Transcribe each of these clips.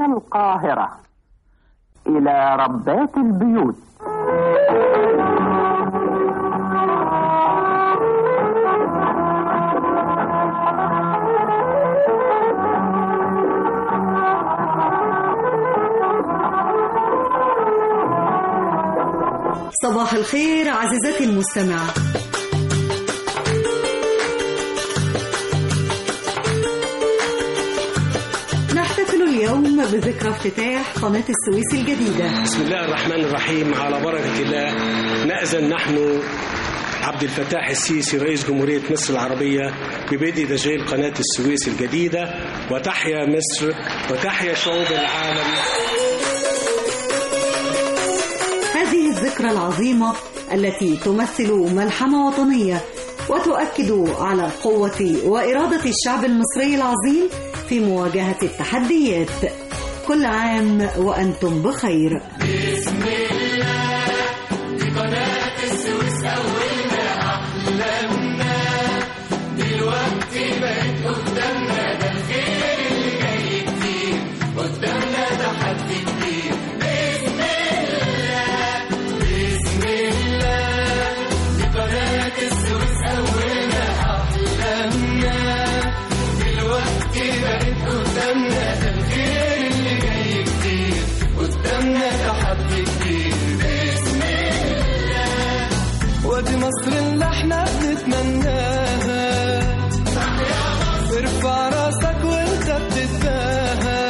القاهرة إلى ربات البيوت صباح الخير عزيزتي المستمعة نحتفل اليوم بذكرى افتتاح قناة السويس الجديدة بسم الله الرحمن الرحيم على بركة الله نأذن نحن عبد الفتاح السيسي رئيس جمهورية مصر العربية ببدء تشغيل قناة السويس الجديدة وتحيا مصر وتحيا شعوب العالم هذه الذكرى العظيمة التي تمثل ملحمة وطنية وتؤكد على قوة وإرادة الشعب المصري العظيم في مواجهة التحديات كل عام وأنتم بخير بسم الله دي قناة السويس أولنا أحلامنا دلوقتي بقت قدامنا ده الخير اللي جاي كتير قدامنا تحدي كبير بسم الله بسم الله دي قناة السويس أولنا أحلامنا دلوقتي بقت قدامنا ده الخير اللي جاي كتير قدامنا تحدي كبير بسم الله ودي مصر اللي احنا بنتمناها ارفع راسك وانت بتتباهى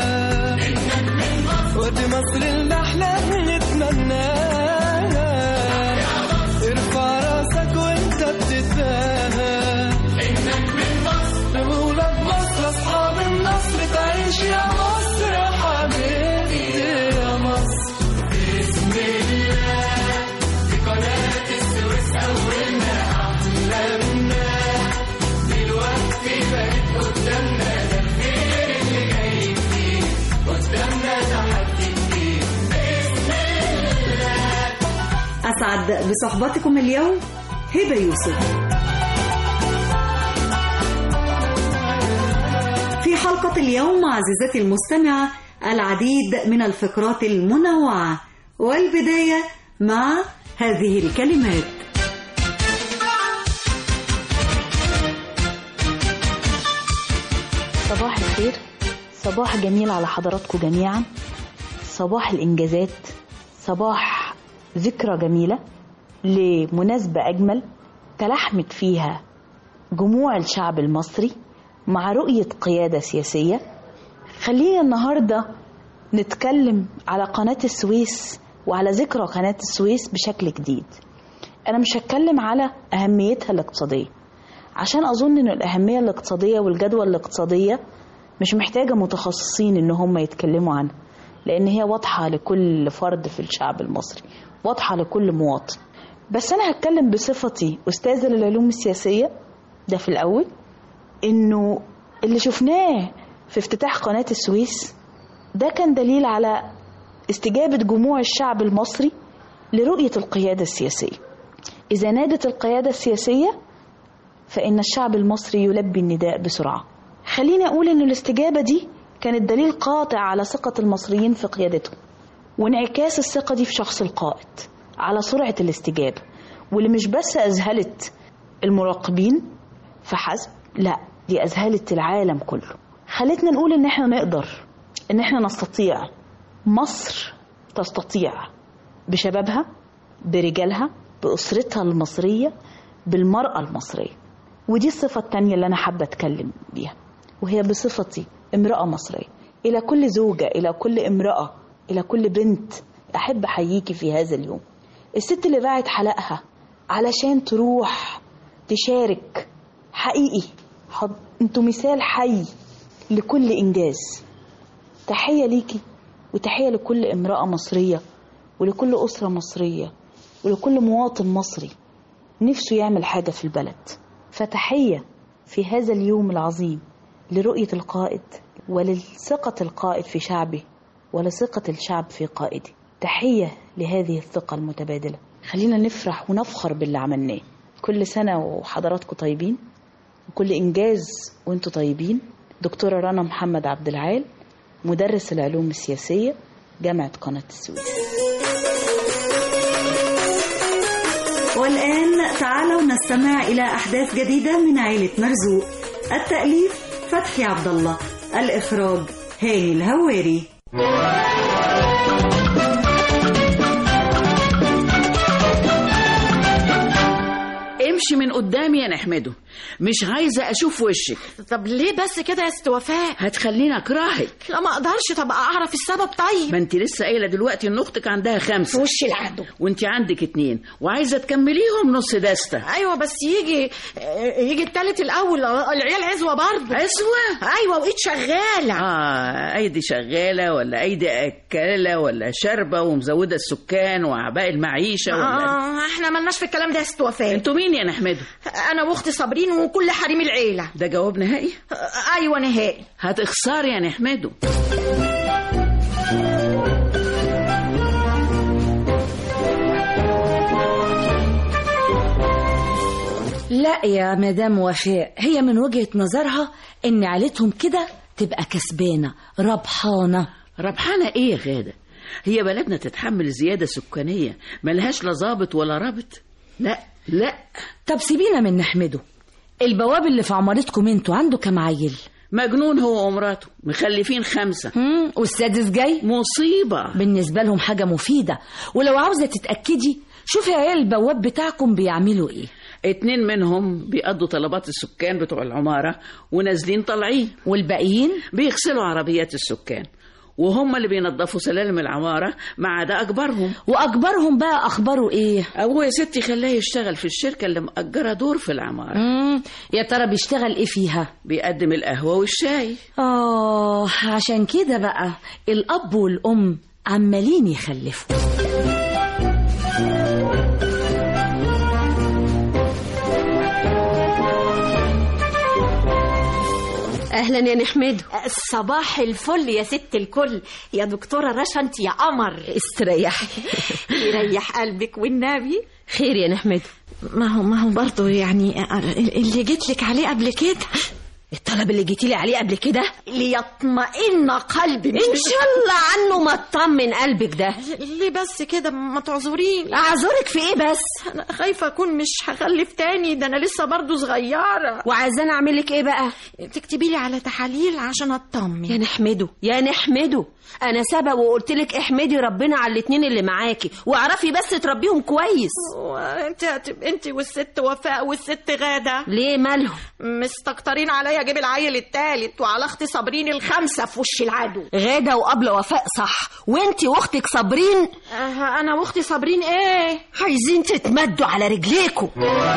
ودي مصر اللي احنا بنتمناها ارفع راسك وانت بتتباهى انك من مصر ولاد مصر اصحاب النصر تعيش يا مصر يا حبيبتي يا مصر بسم الله دي قناة السويس أولنا أحلامنا دلوقتي بقت قدامنا ده الخير اللي جاي كتير قدامنا تحدي كتير بسم الله أسعد بصحبتكم اليوم هبة يوسف في حلقة اليوم عزيزتي المستمعة العديد من الفقرات المنوعة والبداية مع هذه الكلمات صباح الخير صباح جميل على حضراتكم جميعا صباح الإنجازات صباح ذكرى جميلة لمناسبة أجمل تلحمت فيها جموع الشعب المصري مع رؤية قيادة سياسية خلينا النهاردة نتكلم على قناة السويس وعلى ذكرى قناة السويس بشكل جديد أنا مش هتكلم على أهميتها الاقتصادية عشان أظن إن الأهمية الاقتصادية والجدوى الاقتصادية مش محتاجة متخصصين إن هم يتكلموا عنها لأن هي واضحة لكل فرد في الشعب المصري واضحة لكل مواطن بس أنا هتكلم بصفتي أستاذة للعلوم السياسية ده في الأول إنه اللي شفناه في افتتاح قناة السويس ده كان دليل على استجابة جموع الشعب المصري لرؤية القيادة السياسية إذا نادت القيادة السياسية فإن الشعب المصري يلبي النداء بسرعة خليني أقول إن الاستجابة دي كانت دليل قاطع على ثقة المصريين في قيادتهم وانعكاس الثقة دي في شخص القائد على سرعة الاستجابة واللي مش بس أذهلت المراقبين فحسب لا دي أذهلت العالم كله خلتنا نقول إن إحنا نقدر إن إحنا نستطيع مصر تستطيع بشبابها برجالها بأسرتها المصرية بالمرأة المصرية ودي الصفة التانية اللي أنا حابة أتكلم بيها وهي بصفتي امرأة مصرية إلى كل زوجة إلى كل امرأة إلى كل بنت أحب أحييكي في هذا اليوم الست اللي باعت حلقها علشان تروح تشارك حقيقي حض... انتوا مثال حي لكل إنجاز تحية ليكي وتحية لكل امرأة مصرية ولكل أسرة مصرية ولكل مواطن مصري نفسه يعمل حاجة في البلد فتحية في هذا اليوم العظيم لرؤية القائد ولثقة القائد في شعبه ولثقة الشعب في قائده تحية لهذه الثقة المتبادلة خلينا نفرح ونفخر باللي عملناه كل سنة وحضراتكم طيبين وكل إنجاز وانتوا طيبين دكتورة رنا محمد عبد العال مدرس العلوم السياسية جامعة قناة السويس والآن تعالوا نستمع إلى أحداث جديدة من عائلة مرزوق التأليف فتحي عبد الله الإخراج هاني الهواري امشي من قدامي يا نحمده مش عايزه اشوف وشك طب ليه بس كده يا ست وفاء هتخليني اكرهك لا ما اقدرش طب اعرف السبب طيب ما انت لسه قايله دلوقتي ان اختك عندها خمسه وش العدو وانت عندك اتنين وعايزه تكمليهم نص دستة ايوه بس يجي يجي التالت الاول العيال عزوه برضه عزوة ايوه وايد شغاله اه ايدي شغاله ولا ايدي اكاله ولا شاربه ومزوده السكان واعباء المعيشه ولا آه احنا ملناش في الكلام ده يا ست وفاء انتوا مين يا نحمده انا واختي صابرين وكل حريم العيله ده جواب نهائي آه، ايوه نهائي هتخسري يا نحمده لا يا مدام وفاء هي من وجهة نظرها ان عيلتهم كده تبقى كسبانة ربحانة ربحانه ايه يا غاده هي بلدنا تتحمل زياده سكانيه ملهاش لا ظابط ولا رابط لا لا طب سيبينا من نحمده البواب اللي في عمارتكم انتوا عنده كام عيل مجنون هو ومراته مخلفين خمسة هم والسادس جاي مصيبة بالنسبة لهم حاجة مفيدة ولو عاوزة تتأكدي شوفي عيال البواب بتاعكم بيعملوا ايه اتنين منهم بيقضوا طلبات السكان بتوع العمارة ونازلين طالعين والباقيين بيغسلوا عربيات السكان وهم اللي بينظفوا سلالم العمارة ما عدا أكبرهم وأكبرهم بقى أخباره ايه أبوه يا ستي خلاه يشتغل في الشركة اللي مأجرة دور في العمارة مم. يا ترى بيشتغل ايه فيها بيقدم القهوة والشاي آه عشان كده بقى الأب والأم عمالين يخلفوا اهلا يا نحمده صباح الفل يا ست الكل يا دكتورة رشا انت يا قمر استريحي يريح قلبك والنبي خير يا نحمده ما هو ما هو برضه يعني اللي جيت لك عليه قبل كده الطلب اللي جيتي لي عليه قبل كده ليطمئن قلبي ان شاء الله عنه ما تطمن قلبك ده ليه بس كده ما تعذريني اعذرك في ايه بس انا خايفه اكون مش هخلف تاني ده انا لسه برضه صغيره وعايزاني اعمل لك ايه بقى تكتبي لي على تحاليل عشان اطمن يا نحمده يا نحمده انا سبق وقلت لك احمدي ربنا على الاتنين اللي معاكي واعرفي بس تربيهم كويس وانت هتبقى انت والست وفاء والست غاده ليه مالهم مستكترين عليا اجيب العيل التالت وعلى اختي صابرين الخمسه في وش العدو غاده وقبل وفاء صح وانتي واختك صابرين آه، انا واختي صابرين ايه عايزين تتمدوا على رجليكم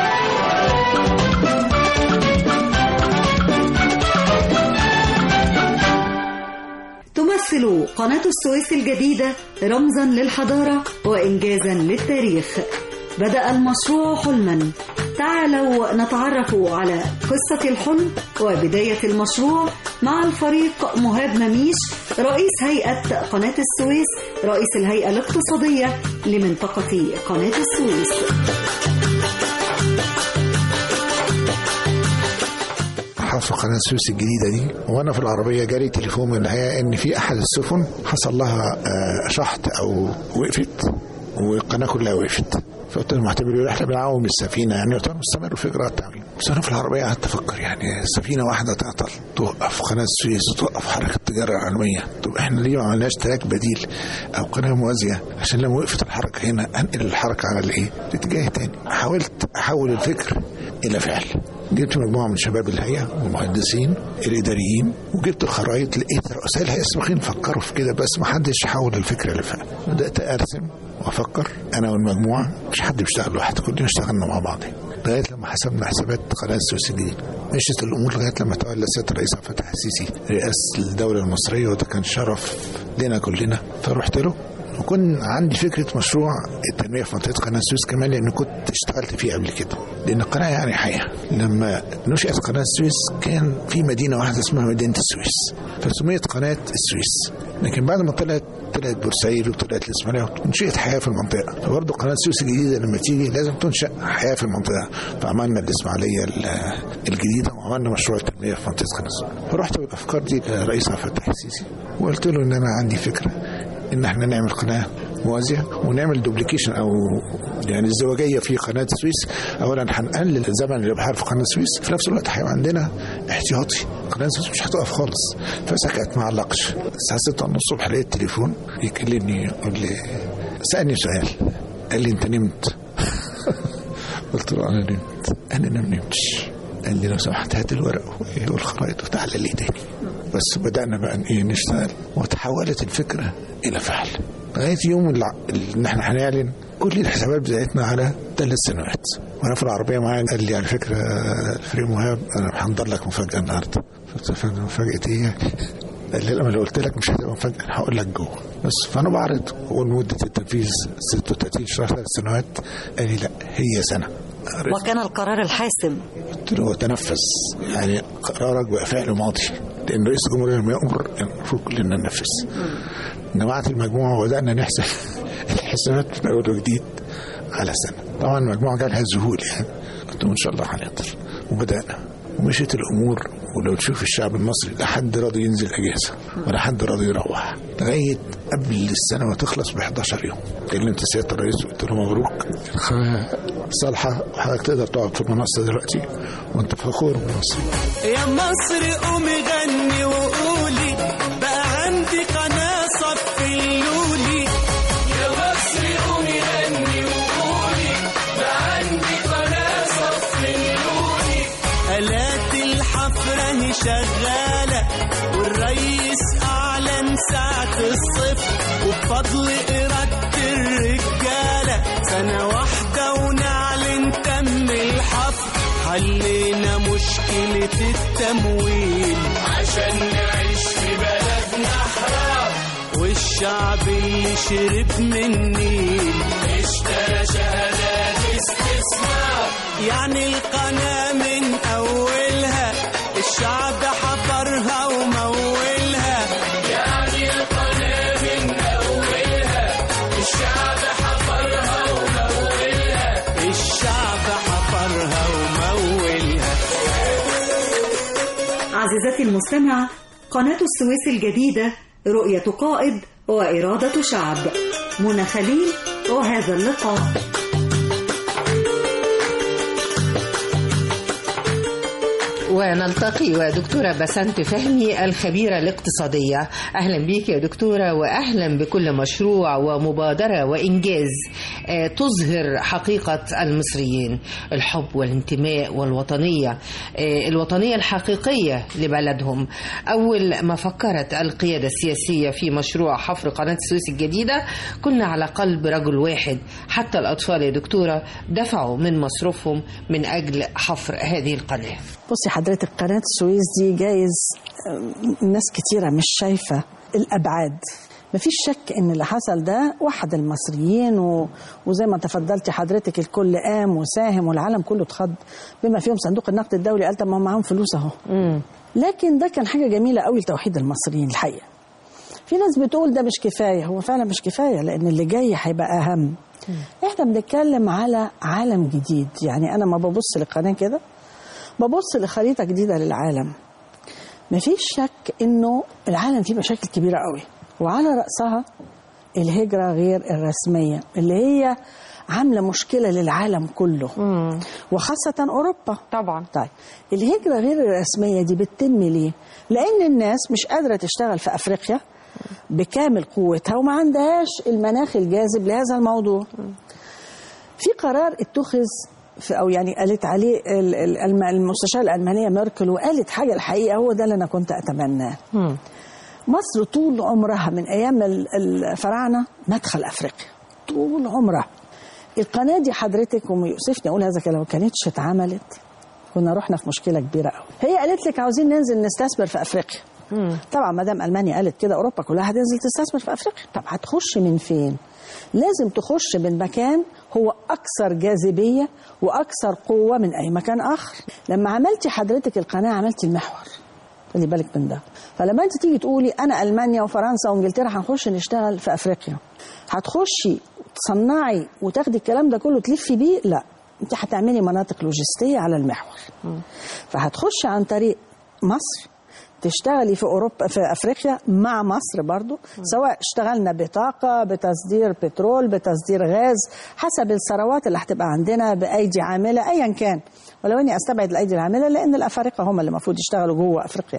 تمثل قناة السويس الجديدة رمزا للحضارة وإنجازا للتاريخ بدأ المشروع حلما تعالوا نتعرف على قصة الحلم وبداية المشروع مع الفريق مهاب مميش رئيس هيئة قناة السويس رئيس الهيئة الاقتصادية لمنطقة قناة السويس حفر قناة السويس الجديدة دي وأنا في العربية جالي تليفون من الهيئة إن في أحد السفن حصل لها آه، شحط أو وقفت والقناة كلها وقفت فقلت لهم اعتبروا احنا بنعاوم السفينه يعني قلت لهم استمروا في اجراء التعويم بس انا في العربيه قعدت افكر يعني سفينه واحده تعطل توقف قناه السويس وتوقف حركه التجاره العالميه طب احنا ليه ما عملناش تراك بديل او قناه موازيه عشان لما وقفت الحركه هنا انقل الحركه على الايه؟ الاتجاه تاني حاولت احول الفكر الى فعل جبت مجموعه من شباب الهيئه والمهندسين الاداريين وجبت الخرائط لقيت رؤساء الهيئه السابقين فكروا في كده بس ما حدش حول الفكره لفعل بدات ارسم وافكر انا والمجموعه مش حد بيشتغل لوحده كلنا اشتغلنا مع بعض لغايه لما حسبنا حسابات قناه السويس الجديد مشيت الامور لغايه لما تولى سياده الرئيس عبد الفتاح السيسي رئاسه الدوله المصريه وده كان شرف لنا كلنا فرحت له وكان عندي فكره مشروع التنميه في منطقه قناه السويس كمان لان كنت اشتغلت فيه قبل كده لان القناه يعني حياه لما نشات قناه السويس كان في مدينه واحده اسمها مدينه السويس فسميت قناه السويس لكن بعد ما طلعت طلعت بورسعيد وطلعت الاسماعيليه ونشئت حياه في المنطقه فبرضه قناه السويس الجديده لما تيجي لازم تنشا حياه في المنطقه فعملنا الاسماعيليه ال- الجديده وعملنا مشروع التنميه في منطقه قناه السويس فرحت بالافكار دي لرئيس عبد الفتاح السيسي وقلت له ان انا عندي فكره ان احنا نعمل قناه موازيه ونعمل دوبليكيشن او يعني الزواجيه في قناه السويس اولا هنقلل زمن الابحار في قناه السويس في نفس الوقت هيبقى عندنا احتياطي قناه السويس مش هتقف خالص فسكت ما علقش الساعه 6 ونص الصبح لقيت تليفون يكلمني يقول لي سالني سؤال قال لي انت نمت قلت له انا نمت انا ما نمتش قال لي لو سمحت هات الورق والخرائط وتعالى لي تاني بس بدأنا بقى ايه نشتغل وتحولت الفكرة إلى فعل لغاية يوم الع- اللي احنا هنعلن كل الحسابات بتاعتنا على ثلاث سنوات وانا في العربية معايا قال لي على فكرة فريم وهاب انا هحضر لك مفاجأة النهاردة قلت له فندم مفاجأة ايه يعني؟ قال لي لما لو قلت لك مش هتبقى مفاجأة أنا هقول لك جوه بس فانا بعرض واقول مدة التنفيذ 36 شهر ثلاث سنوات قال لي لا هي سنة وكان القرار الحاسم قلت له تنفذ يعني قرارك بقى فعل ماضي لان رئيس الجمهوريه لما يامر المفروض كلنا ننفذ جماعه المجموعه وبدانا نحسب الحسابات من اول وجديد على سنه طبعا المجموعه جالها ذهول يعني قلت لهم ان شاء الله هنقدر وبدانا ومشيت الامور ولو تشوف الشعب المصري لا حد راضي ينزل اجازه ولا حد راضي يروح لغايه قبل السنه ما تخلص ب 11 يوم كلمت سياده الرئيس وقلت له مبروك الخ- صالحه وحضرتك تقدر تقعد في المنصه دلوقتي وانت فخور بمصر يا مصر قومي غني وقولي بقى عندي قناة صف اللولي يا مصر قومي غني وقولي بقى عندي قناة صف اللولي آلات الحفرة هي شغالة والريس أعلن ساعة الصفر وبفضل إرادة الرجالة سنة واحدة ونعلن تم الحفر حلينا مشكلة التمويل عشان نعيش في بلدنا حرام والشعب اللي شرب من النيل اشترى شهادات استثمار يعني القناة من أولها الشعب حفرها ومولها يعني القناة من أولها الشعب حفرها ومولها الشعب حفرها ومولها عزيزتي المستمعة قناة السويس الجديدة رؤية قائد وإرادة شعب منى خليل وهذا اللقاء ونلتقي ودكتورة بسنت فهمي الخبيرة الاقتصادية أهلا بيك يا دكتورة وأهلا بكل مشروع ومبادرة وإنجاز آه، تظهر حقيقة المصريين الحب والانتماء والوطنية آه، الوطنية الحقيقية لبلدهم أول ما فكرت القيادة السياسية في مشروع حفر قناة السويس الجديدة كنا على قلب رجل واحد حتى الأطفال يا دكتورة دفعوا من مصروفهم من أجل حفر هذه القناة بصي حضرتك قناة السويس دي جايز آم، ناس كتيرة مش شايفة الأبعاد مفيش شك ان اللي حصل ده وحد المصريين و... وزي ما تفضلتي حضرتك الكل قام وساهم والعالم كله اتخض بما فيهم صندوق النقد الدولي قال طب ما هم معاهم فلوس اهو لكن ده كان حاجه جميله قوي لتوحيد المصريين الحقيقه في ناس بتقول ده مش كفايه هو فعلا مش كفايه لان اللي جاي هيبقى اهم احنا بنتكلم على عالم جديد يعني انا ما ببص للقناه كده ببص لخريطه جديده للعالم مفيش شك انه العالم فيه مشاكل كبيره قوي وعلى راسها الهجره غير الرسميه اللي هي عامله مشكله للعالم كله وخاصه اوروبا طبعا طيب الهجره غير الرسميه دي بتتم ليه لان الناس مش قادره تشتغل في افريقيا بكامل قوتها وما عندهاش المناخ الجاذب لهذا الموضوع في قرار اتخذ في او يعني قالت عليه ال- ال- الم- المستشاره الالمانيه ميركل وقالت حاجه الحقيقه هو ده اللي انا كنت اتمناه مصر طول عمرها من ايام ال- الفراعنه مدخل افريقيا طول عمرها القناه دي حضرتك ويؤسفني اقول هذا الكلام لو كانتش اتعملت كنا رحنا في مشكله كبيره قوي هي قالت لك عاوزين ننزل نستثمر في افريقيا طبعا ما دام المانيا قالت كده اوروبا كلها هتنزل تستثمر في افريقيا طب هتخش من فين لازم تخش من مكان هو اكثر جاذبيه واكثر قوه من اي مكان اخر لما عملتي حضرتك القناه عملتي المحور خلي بالك من ده فلما انت تيجي تقولي انا المانيا وفرنسا وانجلترا هنخش نشتغل في افريقيا هتخشي تصنعي وتاخدي الكلام ده كله تلفي بيه لا انت هتعملي مناطق لوجستيه على المحور فهتخشي عن طريق مصر تشتغلي في اوروبا في افريقيا مع مصر برضو سواء اشتغلنا بطاقه بتصدير بترول بتصدير غاز حسب الثروات اللي هتبقى عندنا بايدي عامله ايا كان ولو اني استبعد الايدي العامله لان الافارقه هم اللي المفروض يشتغلوا جوه افريقيا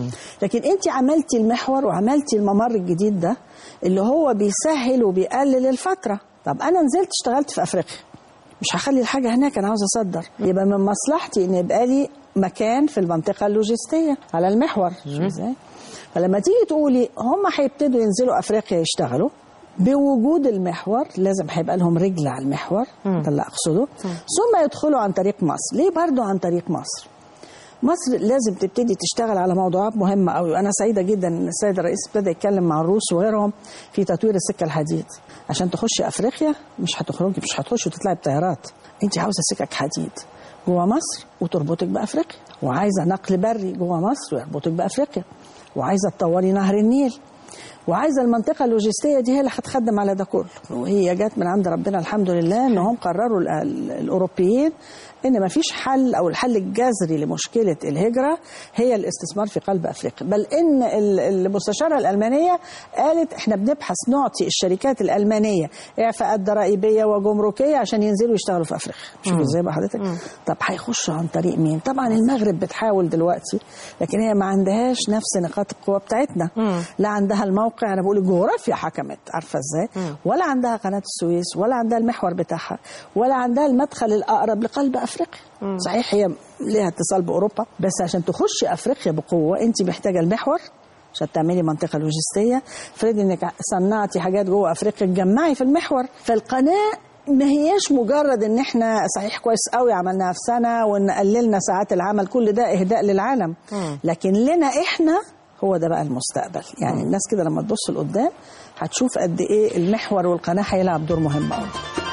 لكن انت عملتي المحور وعملتي الممر الجديد ده اللي هو بيسهل وبيقلل الفتره طب انا نزلت اشتغلت في افريقيا مش هخلي الحاجه هناك انا عاوز اصدر يبقى من مصلحتي ان يبقى لي مكان في المنطقه اللوجستيه على المحور شو ازاي فلما تيجي تقولي هم هيبتدوا ينزلوا افريقيا يشتغلوا بوجود المحور لازم هيبقى لهم رجل على المحور ده اللي اقصده ثم يدخلوا عن طريق مصر ليه برضو عن طريق مصر مصر لازم تبتدي تشتغل على موضوعات مهمة قوي وأنا سعيدة جدا إن السيد الرئيس ابتدى يتكلم مع الروس وغيرهم في تطوير السكة الحديد عشان تخشي أفريقيا مش هتخرجي مش هتخشي وتطلعي بطيارات أنت عاوزة سكك حديد جوه مصر وتربطك بأفريقيا وعايزة نقل بري جوه مصر ويربطك بأفريقيا وعايزة تطوري نهر النيل وعايزه المنطقه اللوجستيه دي هي اللي هتخدم على ده كله وهي جت من عند ربنا الحمد لله ان هم قرروا ال- ال- الاوروبيين ان ما فيش حل او الحل الجذري لمشكله الهجره هي الاستثمار في قلب افريقيا بل ان ال- المستشاره الالمانيه قالت احنا بنبحث نعطي الشركات الالمانيه اعفاءات ضرائبيه وجمركيه عشان ينزلوا يشتغلوا في افريقيا شوف مم. ازاي بقى حضرتك طب هيخشوا عن طريق مين طبعا المغرب بتحاول دلوقتي لكن هي ما عندهاش نفس نقاط القوه بتاعتنا لا عندها الموقع انا بقول الجغرافيا حكمت عارفه ازاي ولا عندها قناه السويس ولا عندها المحور بتاعها ولا عندها المدخل الاقرب لقلب افريقيا صحيح هي ليها اتصال باوروبا بس عشان تخشي افريقيا بقوه انت محتاجه المحور عشان تعملي منطقه لوجستيه افرضي انك صنعتي حاجات جوه افريقيا تجمعي في المحور فالقناه ما هياش مجرد ان احنا صحيح كويس قوي عملناها في سنه وان قللنا ساعات العمل كل ده اهداء للعالم لكن لنا احنا هو ده بقى المستقبل يعني الناس كده لما تبص لقدام هتشوف قد ايه المحور والقناه هيلعب دور مهم قوي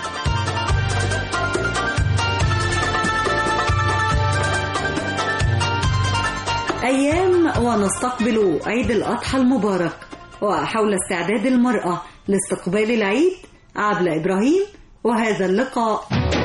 أيام ونستقبل عيد الأضحى المبارك وحول استعداد المرأة لاستقبال العيد عبلة إبراهيم وهذا اللقاء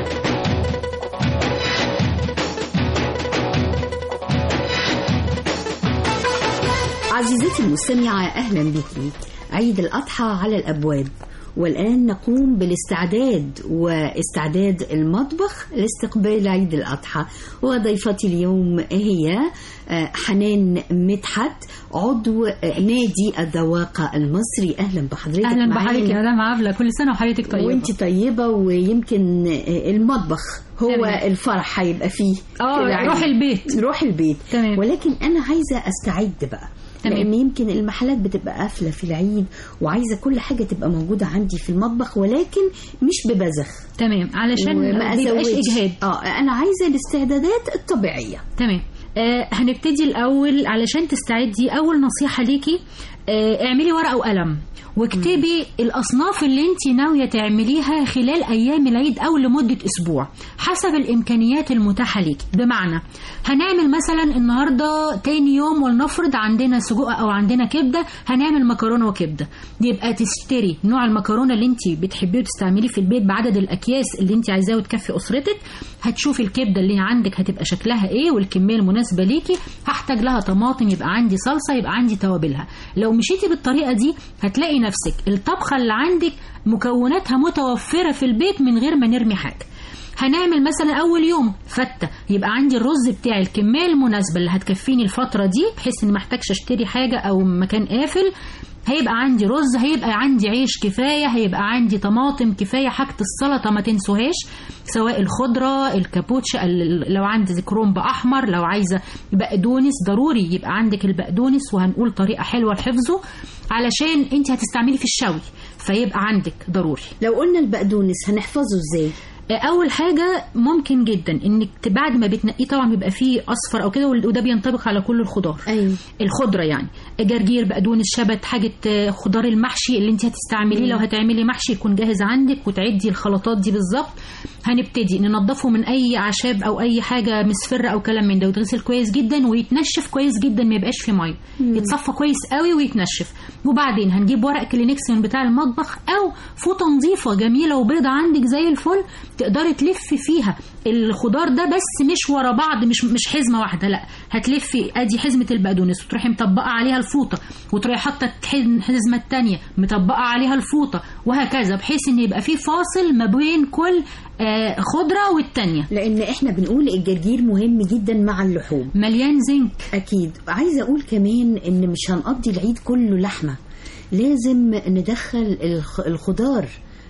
عزيزتي المستمعة أهلا بك عيد الأضحى على الأبواب والآن نقوم بالاستعداد واستعداد المطبخ لاستقبال عيد الأضحى وضيفتي اليوم هي آه، حنان مدحت عضو آه، نادي الذواقة المصري أهلا بحضرتك اهلا معانا. بحضرتك يا مدام عبله كل سنه وحضرتك طيبه وانت طيبة ويمكن آه، المطبخ هو تمام. الفرح هيبقى فيه اه في العيد. روح البيت روح البيت تمام ولكن انا عايزه استعد بقى تمام. لان يمكن المحلات بتبقى قافله في العيد وعايزه كل حاجه تبقى موجوده عندي في المطبخ ولكن مش ببذخ تمام علشان وما ما يبقاش أزودش. اجهاد اه انا عايزه الاستعدادات الطبيعيه تمام آه هنبتدي الاول علشان تستعدي اول نصيحه ليكي آه اعملي ورقه وقلم واكتبي الاصناف اللي انت ناويه تعمليها خلال ايام العيد او لمده اسبوع حسب الامكانيات المتاحه ليكي بمعنى هنعمل مثلا النهارده تاني يوم ولنفرض عندنا سجق او عندنا كبده هنعمل مكرونه وكبده يبقى تشتري نوع المكرونه اللي انت بتحبيه وتستعمليه في البيت بعدد الاكياس اللي انت عايزاه وتكفي اسرتك هتشوفي الكبده اللي عندك هتبقى شكلها ايه والكميه المناسبه ليكي هحتاج لها طماطم يبقى عندي صلصه يبقى عندي توابلها لو مشيتي بالطريقه دي هتلاقي نفسك الطبخه اللي عندك مكوناتها متوفره في البيت من غير ما نرمي حاجه هنعمل مثلا اول يوم فته يبقى عندي الرز بتاعي الكميه المناسبه اللي هتكفيني الفتره دي بحيث اني محتاجش اشتري حاجه او مكان قافل هيبقى عندي رز هيبقى عندي عيش كفايه هيبقى عندي طماطم كفايه حاجه السلطه ما تنسوهاش سواء الخضره الكابوتشا ال- لو عندي كرومب احمر لو عايزه بقدونس ضروري يبقى عندك البقدونس وهنقول طريقه حلوه لحفظه علشان انت هتستعملي في الشوي فيبقى عندك ضروري لو قلنا البقدونس هنحفظه ازاي اول حاجه ممكن جدا انك ت- بعد ما بتنقيه طبعا بيبقى فيه اصفر او كده وال- وده بينطبق على كل الخضار ايوه الخضره يعني جرجير بقدونس شبت حاجه آه، خضار المحشي اللي انت هتستعمليه مم. لو هتعملي محشي يكون جاهز عندك وتعدي الخلطات دي بالظبط هنبتدي ننضفه من اي اعشاب او اي حاجه مصفره او كلام من ده ويتغسل كويس جدا ويتنشف كويس جدا ما يبقاش فيه ميه يتصفى كويس قوي ويتنشف وبعدين هنجيب ورق كلينكس من بتاع المطبخ او فوطه نظيفه جميله وبيضه عندك زي الفل تقدري تلفي فيها الخضار ده بس مش ورا بعض مش مش حزمه واحده لا هتلفي ادي حزمه البقدونس وتروحي مطبقه عليها الفوطه وتروحي حاطه الحزمه الثانيه مطبقه عليها الفوطه وهكذا بحيث ان يبقى في فاصل ما بين كل آه، خضره والتانيه لان احنا بنقول الجرجير مهم جدا مع اللحوم مليان زنك اكيد عايزه اقول كمان ان مش هنقضي العيد كله لحمه لازم ندخل الخ- الخضار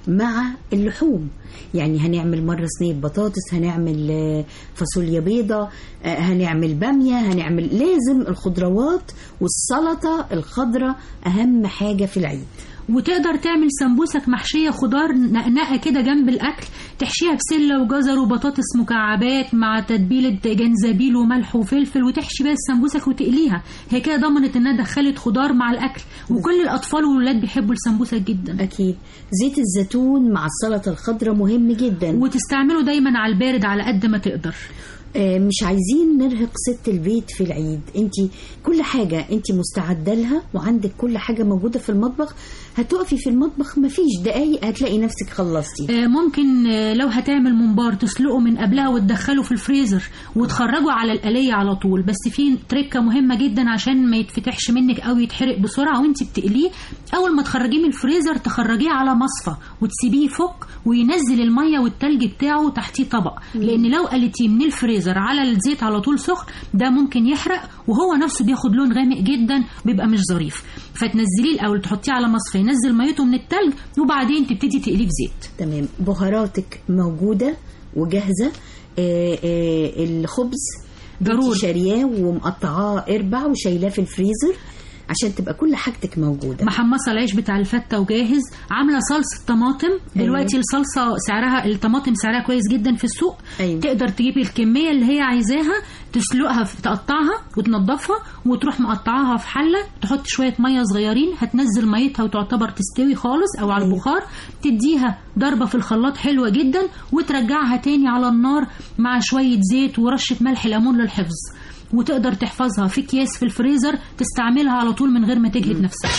مع اللحوم يعني هنعمل مرة صينية بطاطس هنعمل آه، فاصوليا بيضة آه، هنعمل بامية هنعمل لازم الخضروات والسلطة الخضراء أهم حاجة في العيد وتقدر تعمل سمبوسك محشية خضار نقنقة كده جنب الأكل تحشيها بسلة وجزر وبطاطس مكعبات مع تتبيلة جنزبيل وملح وفلفل وتحشي بيها السمبوسك وتقليها هي كده ضمنت إنها دخلت خضار مع الأكل وكل الأطفال والولاد بيحبوا السمبوسك جدا أكيد زيت الزيتون مع السلطة الخضراء مهم جدا وتستعمله دايما على البارد على قد ما تقدر آه، مش عايزين نرهق ست البيت في العيد انت كل حاجة انت مستعدة لها وعندك كل حاجة موجودة في المطبخ هتقفي في المطبخ مفيش دقايق هتلاقي نفسك خلصتي آه، ممكن آه، لو هتعمل ممبار تسلقه من قبلها وتدخله في الفريزر وتخرجه على القلية على طول بس في تركة مهمة جدا عشان ما يتفتحش منك او يتحرق بسرعة وانت بتقليه اول ما تخرجيه من الفريزر تخرجيه على مصفى وتسيبيه يفك وينزل المية والتلج بتاعه تحتيه طبق لان لو قلتيه من الفريزر على الزيت على طول سخن ده ممكن يحرق وهو نفسه بياخد لون غامق جدا بيبقى مش ظريف فتنزليه الاول تحطيه على مصفى ينزل ميته من التلج وبعدين تبتدي تقليه في زيت تمام بهاراتك موجودة وجاهزة آه، آه، الخبز ضروري شارياه ومقطعاه اربع وشايلاه في الفريزر عشان تبقى كل حاجتك موجودة محمصه العيش بتاع الفته وجاهز عامله صلصه طماطم دلوقتي الصلصه سعرها الطماطم سعرها كويس جدا في السوق أيوة. تقدر تجيبي الكميه اللي هي عايزاها تسلقها في- تقطعها وتنضفها وتروح مقطعاها في حله تحط شويه ميه صغيرين هتنزل ميتها وتعتبر تستوي خالص او على البخار تديها ضربه في الخلاط حلوه جدا وترجعها تاني على النار مع شويه زيت ورشه ملح ليمون للحفظ وتقدر تحفظها في اكياس في الفريزر تستعملها على طول من غير ما تجهد نفسها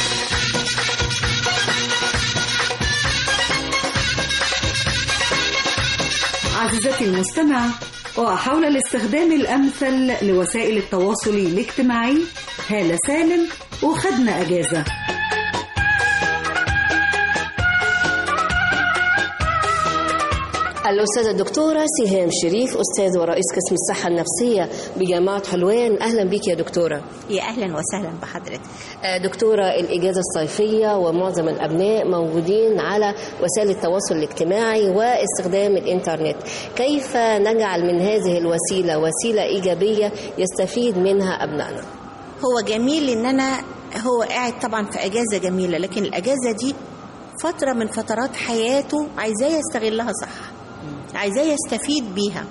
عزيزتي المستمعة وحول الاستخدام الأمثل لوسائل التواصل الاجتماعي هالة سالم وخدنا أجازة الأستاذة الدكتورة سهام شريف أستاذ ورئيس قسم الصحة النفسية بجامعة حلوان أهلا بك يا دكتورة يا أهلا وسهلا بحضرتك آه، دكتورة الإجازة الصيفية ومعظم الأبناء موجودين على وسائل التواصل الاجتماعي واستخدام الإنترنت كيف نجعل من هذه الوسيلة وسيلة إيجابية يستفيد منها أبنائنا هو جميل ان انا هو قاعد طبعا في اجازه جميله لكن الاجازه دي فتره من فترات حياته عايزاه يستغلها صح عايزاه يستفيد بيها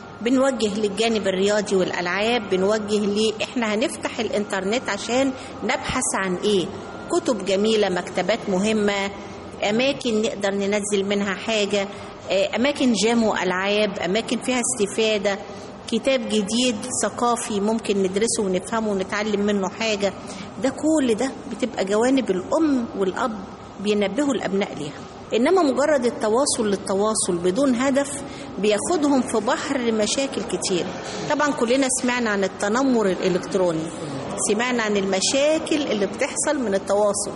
بنوجه للجانب الرياضي والالعاب بنوجه ليه احنا هنفتح الانترنت عشان نبحث عن ايه كتب جميله مكتبات مهمه اماكن نقدر ننزل منها حاجه آه، اماكن جام والعاب اماكن فيها استفاده كتاب جديد ثقافي ممكن ندرسه ونفهمه ونتعلم منه حاجة ده كل ده بتبقى جوانب الأم والأب بينبهوا الأبناء ليها إنما مجرد التواصل للتواصل بدون هدف بياخدهم في بحر مشاكل كتير طبعا كلنا سمعنا عن التنمر الإلكتروني سمعنا عن المشاكل اللي بتحصل من التواصل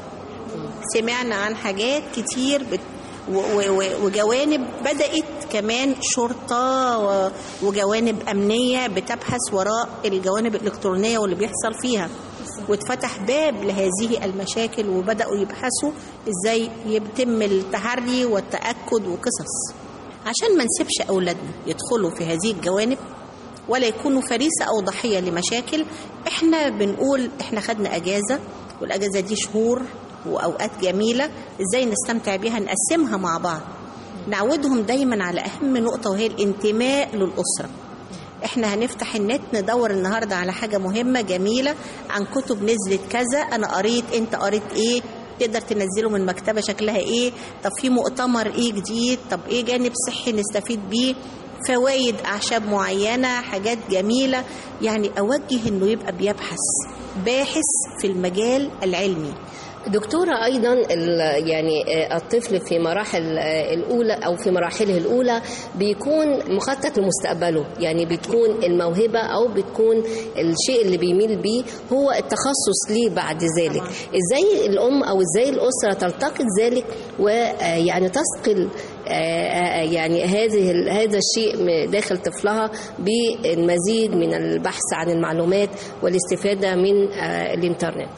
سمعنا عن حاجات كتير بت و- و- و- وجوانب بدأت كمان شرطة و- وجوانب أمنية بتبحث وراء الجوانب الإلكترونية واللي بيحصل فيها واتفتح باب لهذه المشاكل وبدأوا يبحثوا إزاي يتم التحري والتأكد وقصص عشان ما نسيبش أولادنا يدخلوا في هذه الجوانب ولا يكونوا فريسة أو ضحية لمشاكل احنا بنقول احنا خدنا أجازة والأجازة دي شهور وأوقات جميلة ازاي نستمتع بيها نقسمها مع بعض نعودهم دايما على أهم نقطة وهي الانتماء للأسرة احنا هنفتح النت ندور النهاردة على حاجة مهمة جميلة عن كتب نزلت كذا أنا قريت أنت قريت إيه تقدر تنزله من مكتبة شكلها ايه طب في مؤتمر ايه جديد طب ايه جانب صحي نستفيد بيه فوائد اعشاب معينة حاجات جميلة يعني اوجه انه يبقى بيبحث باحث في المجال العلمي دكتورة أيضا ال- يعني آه، الطفل في مراحل آه، الأولى أو في مراحله الأولى بيكون مخطط لمستقبله يعني بتكون الموهبة أو بتكون الشيء اللي بيميل بيه هو التخصص ليه بعد ذلك إزاي الأم أو إزاي الأسرة تلتقط ذلك ويعني تثقل آه، آه، يعني هذه ال- هذا الشيء م- داخل طفلها بالمزيد من البحث عن المعلومات والاستفادة من آه، الإنترنت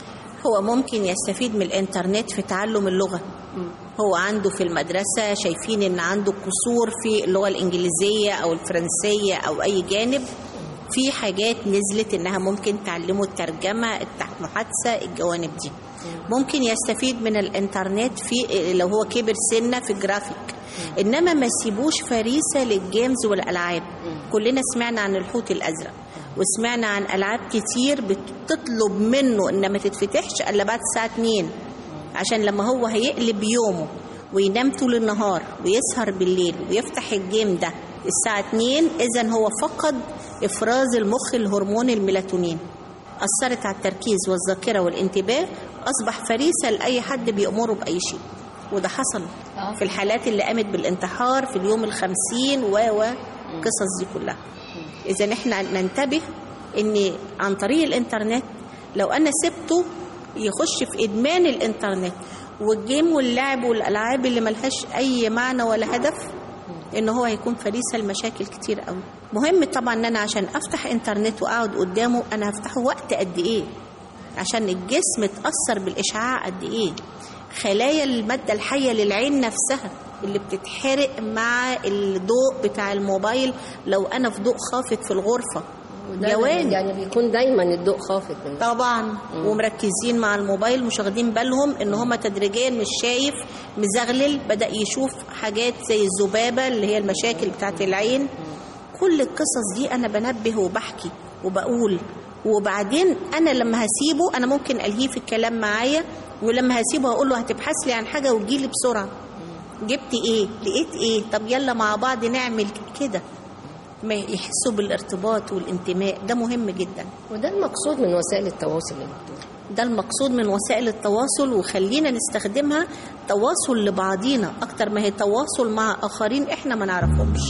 هو ممكن يستفيد من الانترنت في تعلم اللغة هو عنده في المدرسة شايفين ان عنده قصور في اللغة الانجليزية او الفرنسية او اي جانب في حاجات نزلت انها ممكن تعلمه الترجمة المحادثة الجوانب دي ممكن يستفيد من الانترنت في لو هو كبر سنة في جرافيك انما ما يسيبوش فريسة للجيمز والالعاب كلنا سمعنا عن الحوت الازرق وسمعنا عن العاب كتير بتطلب منه ان ما تتفتحش الا بعد الساعه 2 عشان لما هو هيقلب يومه وينام طول النهار ويسهر بالليل ويفتح الجيم ده الساعه 2 اذا هو فقد افراز المخ الهرمون الميلاتونين اثرت على التركيز والذاكره والانتباه اصبح فريسه لاي حد بيامره باي شيء وده حصل في الحالات اللي قامت بالانتحار في اليوم الخمسين و و القصص دي كلها اذا احنا ننتبه ان عن طريق الانترنت لو انا سبته يخش في ادمان الانترنت والجيم واللعب والالعاب اللي ملهاش اي معنى ولا هدف ان هو هيكون فريسه لمشاكل كتير قوي مهم طبعا ان انا عشان افتح انترنت واقعد قدامه انا هفتحه وقت قد ايه عشان الجسم اتاثر بالاشعاع قد ايه خلايا الماده الحيه للعين نفسها اللي بتتحرق مع الضوء بتاع الموبايل لو انا في ضوء خافت في الغرفه وده جوانب. يعني بيكون دايما الضوء خافت من طبعا مم. ومركزين مع الموبايل مش واخدين بالهم ان هم تدريجيا مش شايف مزغلل بدا يشوف حاجات زي الذبابه اللي هي المشاكل بتاعت العين كل القصص دي انا بنبه وبحكي وبقول وبعدين انا لما هسيبه انا ممكن الهيه في الكلام معايا ولما هسيبه هقول له هتبحث لي عن حاجه وتجيلي بسرعه جبت ايه لقيت ايه طب يلا مع بعض نعمل كده ما يحسوا بالارتباط والانتماء ده مهم جدا وده المقصود من وسائل التواصل يا دكتور ده المقصود من وسائل التواصل وخلينا نستخدمها تواصل لبعضينا اكتر ما هي تواصل مع اخرين احنا ما نعرفهمش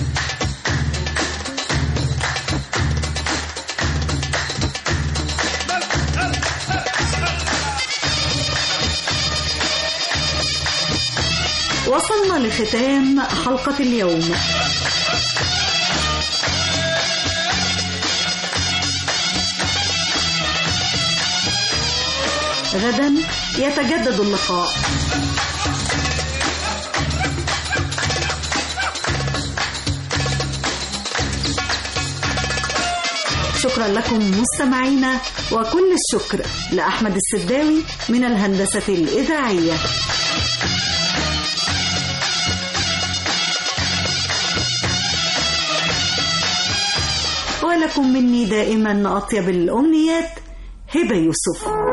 وصلنا لختام حلقة اليوم غدا يتجدد اللقاء شكرا لكم مستمعينا وكل الشكر لأحمد السداوي من الهندسة الإذاعية ولكم مني دائما أطيب الأمنيات هبة يوسف